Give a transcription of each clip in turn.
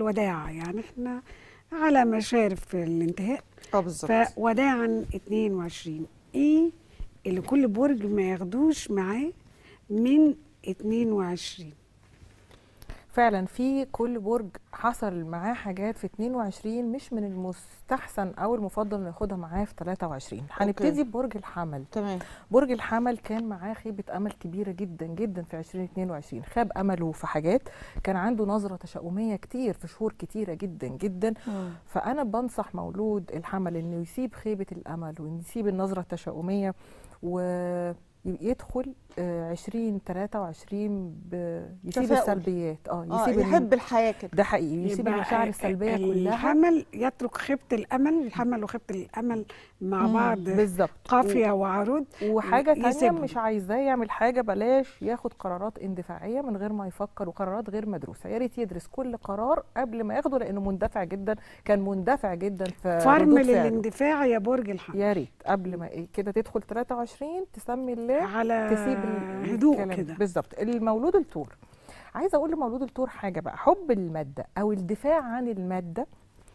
الوداع يعني احنا على مشارف الانتهاء اه بالظبط فوداعا 22 ايه اللي كل برج ما ياخدوش معاه من 22 فعلا في كل برج حصل معاه حاجات في 22 مش من المستحسن او المفضل انه ياخدها معاه في 23 هنبتدي ببرج الحمل تمام برج الحمل كان معاه خيبه امل كبيره جدا جدا في 2022 خاب امله في حاجات كان عنده نظره تشاؤميه كتير في شهور كتيره جدا جدا فانا بنصح مولود الحمل انه يسيب خيبه الامل ويسيب النظره التشاؤميه ويدخل 20 23 ب... يسيب تفاؤل. السلبيات اه اه يسيب يحب الحياه كده ده حقيقي يسيب يبقى المشاعر السلبيه كلها الحمل يترك خيبة الأمل الحمل وخيبة الأمل مع مم، بعض بالظبط قافية وعروض وحاجه تانية يسيبهم. مش عايزاه يعمل حاجه بلاش ياخد قرارات اندفاعيه من غير ما يفكر وقرارات غير مدروسه يا ريت يدرس كل قرار قبل ما ياخده لانه مندفع جدا كان مندفع جدا في فرمل ردود فعله. الاندفاع يا برج الحمل يا ريت قبل ما إيه كده تدخل 23 تسمي الله على تسيب ال- هدوء الكلام. كده بالظبط المولود الثور عايزه اقول لمولود الثور حاجه بقى حب الماده او الدفاع عن الماده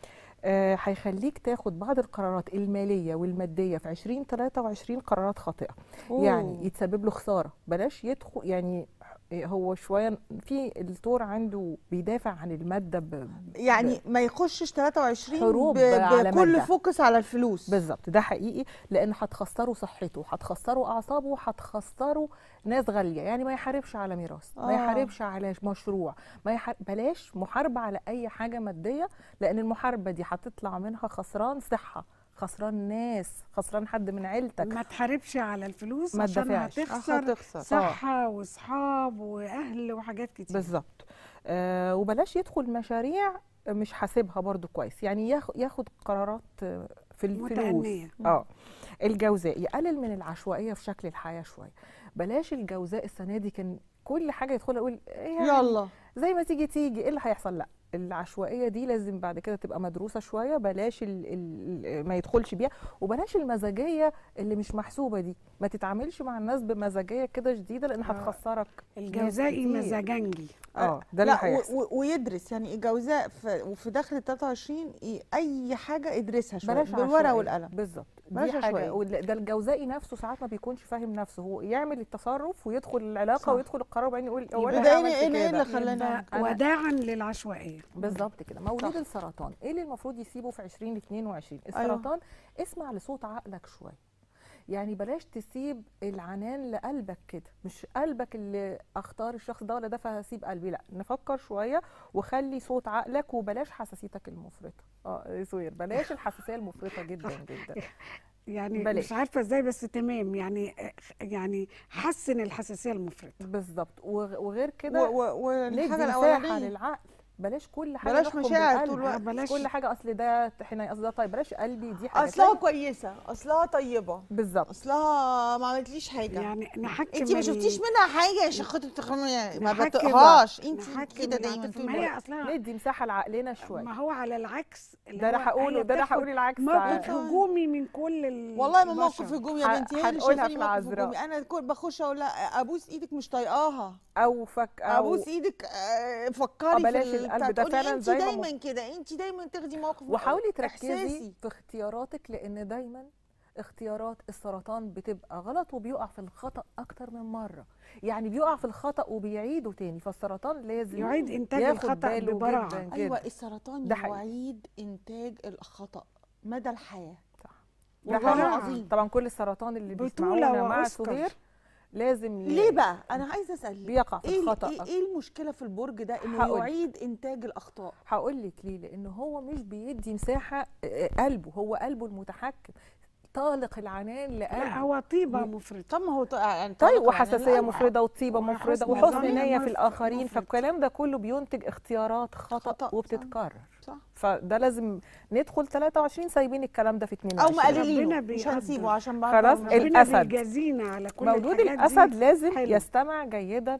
آه، هيخليك تاخد بعض القرارات الماليه والماديه في 2023 قرارات خاطئه أوه. يعني يتسبب له خساره بلاش يدخل يعني هو شويه في الثور عنده بيدافع عن الماده ب... يعني ما يخشش 23 حروب ب- على بكل مادة. فوكس على الفلوس بالظبط ده حقيقي لان هتخسروا صحته هتخسروا اعصابه هتخسروا ناس غاليه يعني ما يحاربش على ميراث ما آه. يحاربش على مشروع ما يحار... بلاش محاربه على اي حاجه ماديه لان المحاربه دي هتطلع منها خسران صحه خسران ناس خسران حد من عيلتك ما تحاربش على الفلوس ما عشان تدافعش. آه، هتخسر هتخسر. صحة واصحاب واهل وحاجات كتير بالظبط آه وبلاش يدخل مشاريع مش حاسبها برضو كويس يعني ياخ- ياخد قرارات آه، في الفلوس متأنية. اه الجوزاء يقلل من العشوائيه في شكل الحياه شويه بلاش الجوزاء السنه دي كان كل حاجه يدخلها يقول إيه يعني يلا زي ما تيجي تيجي ايه اللي هيحصل لا العشوائيه دي لازم بعد كده تبقى مدروسه شويه بلاش ال ال ما يدخلش بيها وبلاش المزاجيه اللي مش محسوبه دي ما تتعاملش مع الناس بمزاجيه كده شديده لان آه. هتخسرك ناس الجوزائي كتير. مزاجنجي اه ده اللي لا و- هيحصل و- ويدرس يعني الجوزاء في وفي داخل ال 23 ي- اي حاجه ادرسها شويه بلاش بالورقه عشوائية. والقلم بالظبط بلاش دي حاجه عشوائية. وال- ده الجوزائي نفسه ساعات ما بيكونش فاهم نفسه هو يعمل التصرف ويدخل العلاقه صح. ويدخل القرار وبعدين يقول هو انا يبقى ده عملت إيه- إيه اللي كده خلاني يبقى أنا- وداعا للعشوائية بالظبط كده مولود صح. السرطان ايه اللي المفروض يسيبه في 2022 السرطان اسمع لصوت عقلك شويه يعني بلاش تسيب العنان لقلبك كده مش قلبك اللي اختار الشخص ده ولا ده فهسيب قلبي لا نفكر شويه وخلي صوت عقلك وبلاش حساسيتك المفرطه اه يا سوير بلاش الحساسيه المفرطه جدا جدا يعني بلاش. مش عارفة ازاي بس تمام يعني يعني حسن الحساسية المفرطة بالظبط وغ- وغير و- كده و- ندي والحاجه مساحه الاولانيه للعقل بلاش كل حاجه بلاش نحكم مشاعر بالقلب. طول الوقت. آه، بلاش كل حاجه اصل ده حين اصل ده طيب بلاش قلبي دي حاجه اصلها تانية. كويسه اصلها طيبه بالظبط اصلها ما عملتليش حاجه يعني نحكم انت ما ال- شفتيش منها حاجه يا شيخه التخمية ما نحكم- بتقهاش انت نحكم كده دايما العاطفة. طول ما الوقت هي اصلها ندي مساحه لعقلنا شويه ما هو على العكس اللي ده انا هو هقوله هي ده انا بتاخد هقول العكس موقف ساعات. هجومي من كل ال والله ما البشر. موقف هجومي يا ه- بنتي هي اللي هنقولها شايفاني في موقف العذراء. هجومي انا كل بخش اقول لها ابوس ايدك مش طايقاها او فك او ابوس ايدك آه، آه، فكري بلاش في ال- القلب بتاع- ده تقولي فعلاً انت زي ما دايما كده انت دايما تاخدي موقف وحاولي تركزي إحساسي. في اختياراتك لان دايما اختيارات السرطان بتبقى غلط وبيقع في الخطا اكتر من مره يعني بيقع في الخطا وبيعيده تاني فالسرطان لازم يعيد انتاج ياخد الخطا باله ببراعه جداً ايوه جداً. السرطان ده حقيقي. يعيد انتاج الخطا مدى الحياه صح. ده والله حقيقي. العظيم طبعا كل السرطان اللي بطولة بيسمعونا مع وأوسكار. سهير لازم ي- ليه بقى انا عايزه اسال بيقع في ايه الخطا ايه ايه المشكله في البرج ده انه هقولك. يعيد انتاج الاخطاء هقول لك ليه لان هو مش بيدي مساحه آه، قلبه هو قلبه المتحكم طالق العنان لا لقلبه هو طيبه مفرطه طب ما هو ط- يعني طيب طبعاً وحساسيه يعني مفرده وطيبه مفرده وحسن وحسن ظن نيه في مف- الاخرين مفرط. فالكلام ده كله بينتج اختيارات خطا, خطأ، صح. وبتتكرر صح فده لازم ندخل 23 سايبين الكلام ده في او 22 مقللينه ربنا مش بيقدر. هنسيبه عشان بعد خلاص ما- ال- ربنا الأسد. بيجازينا على كل مولود الحاجات دي. الاسد لازم حلو. يستمع جيدا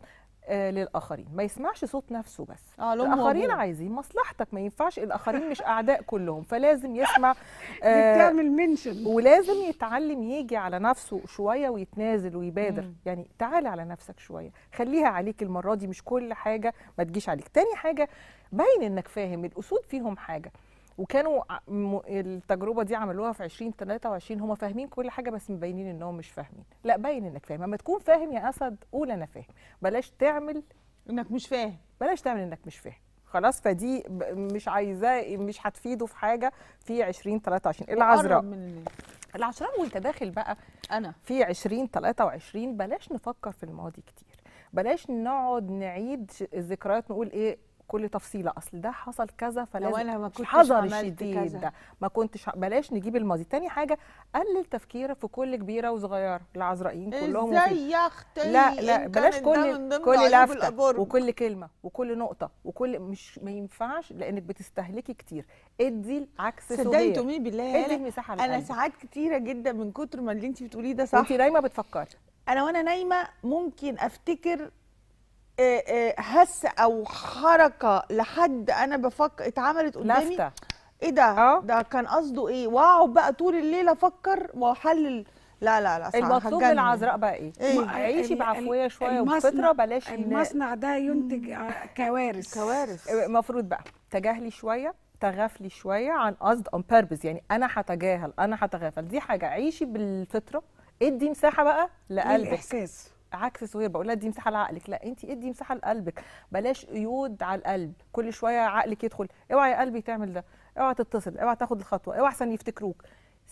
آه للاخرين ما يسمعش صوت نفسه بس اه لأمه الاخرين وأبوه. عايزين مصلحتك ما ينفعش الاخرين مش اعداء كلهم فلازم يسمع دي آه بتعمل منشن ولازم يتعلم يجي على نفسه شويه ويتنازل ويبادر مم. يعني تعالي على نفسك شويه خليها عليك المره دي مش كل حاجه ما تجيش عليك تاني حاجه باين انك فاهم الاسود فيهم حاجه وكانوا ع- م- التجربه دي عملوها في 2023 هم فاهمين كل حاجه بس مبينين انهم مش فاهمين لا باين انك فاهم اما تكون فاهم يا اسد قول انا فاهم بلاش تعمل انك مش فاهم بلاش تعمل انك مش فاهم خلاص فدي ب- مش عايزاه مش هتفيده في حاجه في 2023 العذراء قرب من الناس. العذراء وانت داخل بقى انا في 2023 بلاش نفكر في الماضي كتير بلاش نقعد نعيد ش- الذكريات نقول ايه كل تفصيله اصل ده حصل كذا فلازم انا ما كنتش حذر عملت الشديد كذا. ده ما كنتش ع- بلاش نجيب الماضي تاني حاجه قلل تفكيرك في كل كبيره وصغيره العذراءين كلهم وفي- ازاي يا اختي لا لا إن بلاش كانت ده كل من ضمن كل عيوب لفته الأبورج. وكل كلمه وكل نقطه وكل مش ما ينفعش لانك بتستهلكي كتير ادي عكس صدقي سهير تؤمني بالله ادي انا المساحه انا لقلبك. ساعات كتيره جدا من كتر ما اللي انت بتقوليه ده صح وانت دايما بتفكري انا وانا نايمه ممكن افتكر آه، آه، هس او حركه لحد انا بفكر اتعملت قدامي لفته ايه ده آه. ده كان قصده ايه واقعد بقى طول الليل افكر واحلل لا لا لا صح، المطلوب من هتجنن. العذراء بقى ايه؟ إيه؟ ما- عيشي ال- بعفويه ال- شويه المصنع- وبفطره بلاش ن- المصنع ده ينتج آه، كوارث كوارث المفروض بقى تجاهلي شويه تغافلي شويه عن قصد اون بيربز يعني انا هتجاهل انا هتغافل دي حاجه عيشي بالفطره ادي مساحه بقى لقلبك الاحساس عكس سهير بقول لها ادي مساحه لعقلك لا انت ادي مساحه لقلبك بلاش قيود على القلب كل شويه عقلك يدخل اوعى يا قلبي تعمل ده اوعى تتصل اوعى تاخد الخطوه اوعى احسن يفتكروك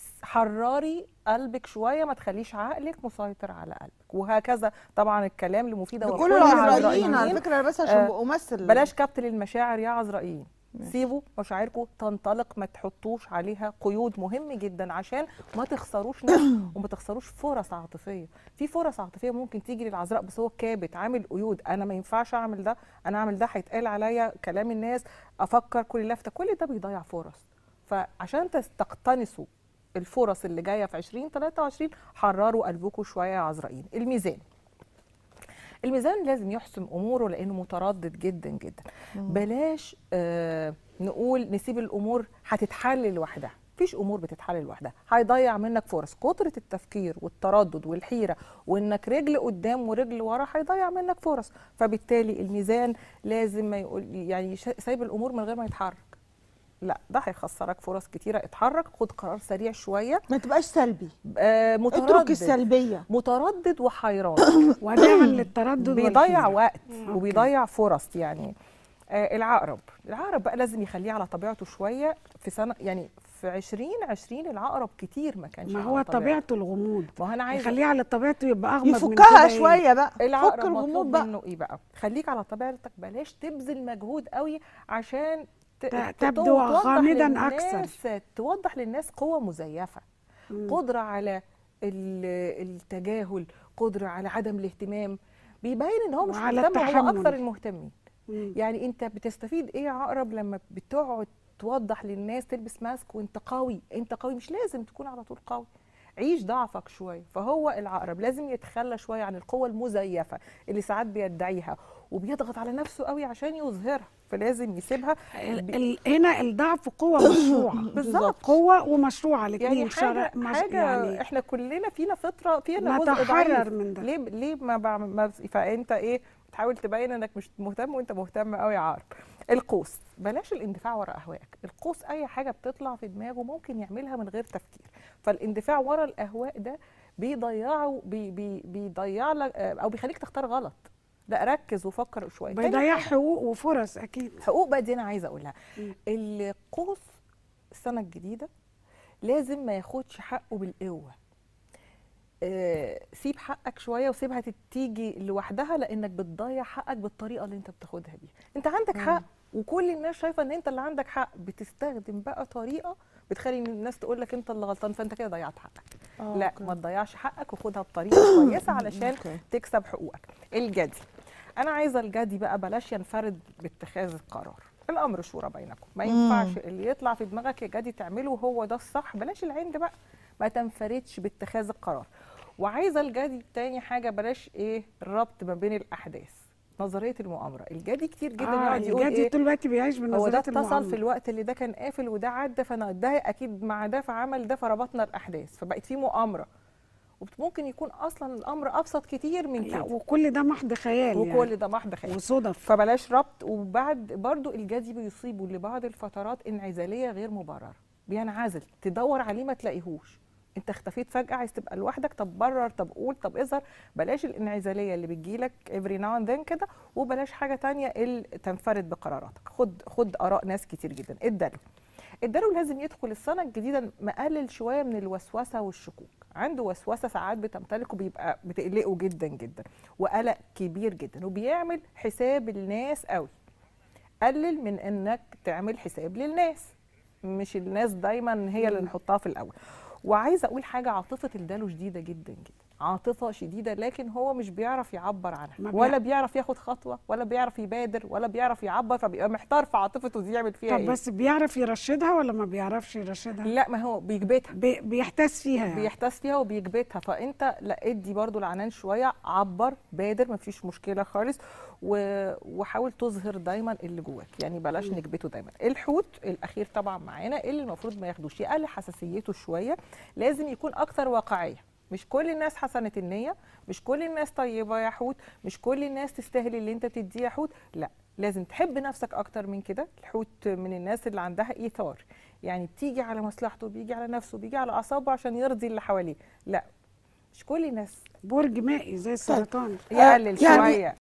حرري قلبك شويه ما تخليش عقلك مسيطر على قلبك وهكذا طبعا الكلام لمفيده لكل العذراءين على فكره انا بس عشان آه، امثل بلاش كبت للمشاعر يا عذرائيين سيبوا مشاعركم تنطلق ما تحطوش عليها قيود مهم جدا عشان ما تخسروش ناس وما تخسروش فرص عاطفيه في فرص عاطفيه ممكن تيجي للعذراء بس هو كابت عامل قيود انا ما ينفعش اعمل ده انا اعمل ده هيتقال عليا كلام الناس افكر كل لفته كل ده بيضيع فرص فعشان تس- تقتنصوا الفرص اللي جايه في 2023 حرروا قلبكم شويه يا عذرائيين الميزان الميزان لازم يحسم اموره لانه متردد جدا جدا بلاش آه نقول نسيب الامور هتتحل لوحدها مفيش امور بتتحل لوحدها هيضيع منك فرص كتره التفكير والتردد والحيره وانك رجل قدام ورجل ورا هيضيع منك فرص فبالتالي الميزان لازم ما يقول يعني شا- سايب الامور من غير ما يتحرك لا ده هيخسرك فرص كتيره اتحرك خد قرار سريع شويه ما تبقاش سلبي آه اترك متردد السلبيه متردد وحيران وداعا للتردد بيضيع والحيرة. وقت أوكي. وبيضيع فرص يعني آه العقرب العقرب بقى لازم يخليه على طبيعته شويه في سنه يعني في 2020 العقرب كتير ما كانش ما على هو طبيعته. طبيعته الغموض ما هو انا عايزه يخليه على طبيعته يبقى اغمض من يفكها كده إيه؟ شويه بقى فك العقرب الغموض مطلوب بقى منه ايه بقى خليك على طبيعتك بلاش تبذل مجهود قوي عشان ت- ت- ت- تبدو توضح غامضاً للناس- أكثر. توضح للناس قوه مزيفه مم. قدره على ال- التجاهل قدره على عدم الاهتمام بيبين ان هو مش وعلى مهتم هو التحمل. اكثر المهتمين مم. يعني انت بتستفيد ايه يا عقرب لما بتقعد توضح للناس تلبس ماسك وانت قوي انت قوي مش لازم تكون على طول قوي عيش ضعفك شويه فهو العقرب لازم يتخلى شويه عن القوه المزيفه اللي ساعات بيدعيها وبيضغط على نفسه قوي عشان يظهرها فلازم يسيبها ال- ال- هنا الضعف قوة مشروعة بالظبط. قوة ومشروعة الاثنين يعني حاجه حاجه يعني احنا كلنا فينا فطره فينا جزء نتحرر ضعيف من ده. ليه ليه ما, بع- ما فانت ايه بتحاول تبين انك مش مهتم وانت مهتم قوي يا عارف القوس بلاش الاندفاع ورا اهوائك القوس اي حاجه بتطلع في دماغه ممكن يعملها من غير تفكير فالاندفاع ورا الاهواء ده بيضيعه بي بي بيضيع لك او بيخليك تختار غلط لا ركز وفكر شويه تاني بيضيع حاجة، حقوق وفرص اكيد حقوق بقى دي انا عايزه اقولها مم. القوس السنه الجديده لازم ما ياخدش حقه بالقوه آه، سيب حقك شويه وسيبها تت- تيجي لوحدها لانك بتضيع حقك بالطريقه اللي انت بتاخدها بيها انت عندك حق وكل الناس شايفه ان انت اللي عندك حق بتستخدم بقى طريقه بتخلي الناس تقول لك انت اللي غلطان فانت كده ضيعت حقك آه، لا أوكي. ما تضيعش حقك وخدها بطريقه كويسه علشان أوكي. تكسب حقوقك الجدي انا عايزه الجدي بقى بلاش ينفرد باتخاذ القرار الامر شورى بينكم ما ينفعش اللي يطلع في دماغك يا جدي تعمله هو ده الصح بلاش العند بقى ما تنفردش باتخاذ القرار وعايزه الجدي تاني حاجه بلاش ايه الربط ما بين الاحداث نظريه المؤامره الجدي كتير جدا اه يقعد يقول الجدي ايه طول الوقت بيعيش هو ده بنظريات اتصل المؤامرة في الوقت اللي ده كان قافل وده عدى فانا ده اكيد مع ده فعمل ده فربطنا الاحداث فبقت في مؤامره وممكن يكون اصلا الامر ابسط كتير من لا كده وكل ده محض خيال وكل يعني ده محض خيال وصدف فبلاش ربط وبعد برضو الجدي بيصيبه لبعض الفترات انعزاليه غير مبرره بينعزل تدور عليه ما تلاقيهوش انت اختفيت فجاه عايز تبقى لوحدك طب برر طب قول طب اظهر بلاش الانعزاليه اللي بتجيلك every now and then كده وبلاش حاجه تانية اللي تنفرد بقراراتك خد خد اراء ناس كتير جدا اداله اداله لازم يدخل السنه الجديده مقلل شويه من الوسوسه والشكوك عنده وسوسه ساعات بتمتلكه بيبقى بتقلقه جدا جدا وقلق كبير جدا وبيعمل حساب الناس قوي قلل من انك تعمل حساب للناس مش الناس دايما هي اللي نحطها في الاول وعايزه اقول حاجه عاطفه الدلو شديده جدا جدا عاطفه شديده لكن هو مش بيعرف يعبر عنها ما بيع- ولا بيعرف ياخد خطوه ولا بيعرف يبادر ولا بيعرف يعبر فبيبقى محتار في عاطفته دي يعمل فيها طب ايه بس بيعرف يرشدها ولا ما بيعرفش يرشدها لا ما هو بيكبتها بي بيحتاس فيها يعني. بيحتاس فيها وبيكبتها فانت لا ادي برضو العنان شويه عبر بادر مفيش مشكله خالص و... وحاول تظهر دايما اللي جواك يعني بلاش نكبته دايما الحوت الاخير طبعا معانا اللي المفروض ما ياخدوش يقل حساسيته شويه لازم يكون اكثر واقعيه مش كل الناس حسنة النية مش كل الناس طيبة يا حوت مش كل الناس تستاهل اللي انت بتديه يا حوت لا لازم تحب نفسك اكتر من كده الحوت من الناس اللي عندها ايثار يعني بتيجي على مصلحته بيجي على نفسه بيجي على اعصابه عشان يرضي اللي حواليه لا مش كل الناس برج مائي زي السرطان يقلل يعني شويه